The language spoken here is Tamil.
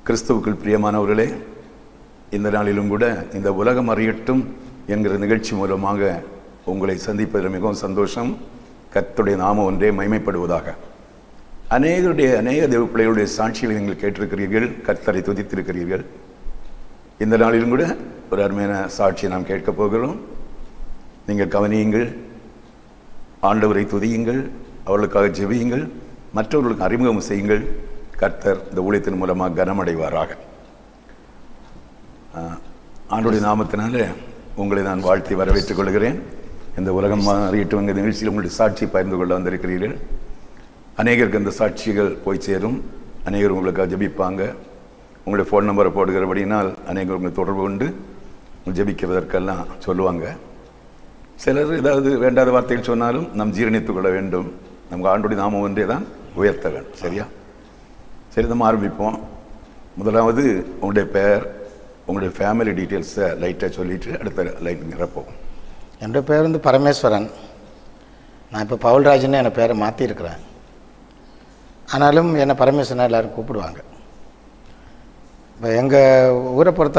கிறிஸ்துவுக்குள் பிரியமானவர்களே இந்த நாளிலும் கூட இந்த உலகம் அறியட்டும் என்கிற நிகழ்ச்சி மூலமாக உங்களை சந்திப்பதில் மிகவும் சந்தோஷம் கர்த்தருடைய நாமம் ஒன்றே மைமைப்படுவதாக அநேகருடைய அநேக தேவ பிள்ளைகளுடைய சாட்சிகளை நீங்கள் கேட்டிருக்கிறீர்கள் கர்த்தரை துதித்திருக்கிறீர்கள் இந்த நாளிலும் கூட ஒரு அருமையான சாட்சியை நாம் கேட்கப் போகிறோம் நீங்கள் கவனியுங்கள் ஆண்டவரை துதியுங்கள் அவர்களுக்காக ஜெபியுங்கள் மற்றவர்களுக்கு அறிமுகம் செய்யுங்கள் கர்த்தர் இந்த ஊழியத்தின் மூலமாக கனமடைவாராக ஆஹ், ஆண்டுடைய நாமத்தினால உங்களை நான் வாழ்த்தி வரவேற்றுக் கொள்கிறேன் இந்த உலகம் அறியட்டும் எங்கள் நிகழ்ச்சியில் உங்களுடைய சாட்சி பகிர்ந்து கொள்ள வந்திருக்கிறீர்கள் அநேகருக்கு அந்த சாட்சிகள் போய் சேரும் அநேகர் உங்களுக்காக ஜெபிப்பாங்க உங்களுடைய ஃபோன் நம்பரை போடுகிறபடினால் அநேகர் உங்களை தொடர்பு கொண்டு ஜெபிக்கிறதற்கெல்லாம் சொல்லுவாங்க சிலர் ஏதாவது வேண்டாத வார்த்தைகள் சொன்னாலும் நாம் ஜீரணித்துக் கொள்ள வேண்டும் நமக்கு ஆண்டுடைய நாமம் ஒன்றே தான் உயர்த்த வேண்டும் சரியா சரி நம்ம ஆரம்பிப்போம் முதலாவது உங்களுடைய பெயர் உங்களுடைய ஃபேமிலி டீட்டெயில்ஸை லைட்டாக சொல்லிட்டு அடுத்த லைட் நிரப்போம் என்னுடைய பேர் வந்து பரமேஸ்வரன் நான் இப்போ பவுல்ராஜ்னு என் பேரை மாற்றிருக்கிறேன் ஆனாலும் என்னை பரமேஸ்வரன் எல்லாரும் கூப்பிடுவாங்க இப்போ எங்கள் ஊரை பொறுத்த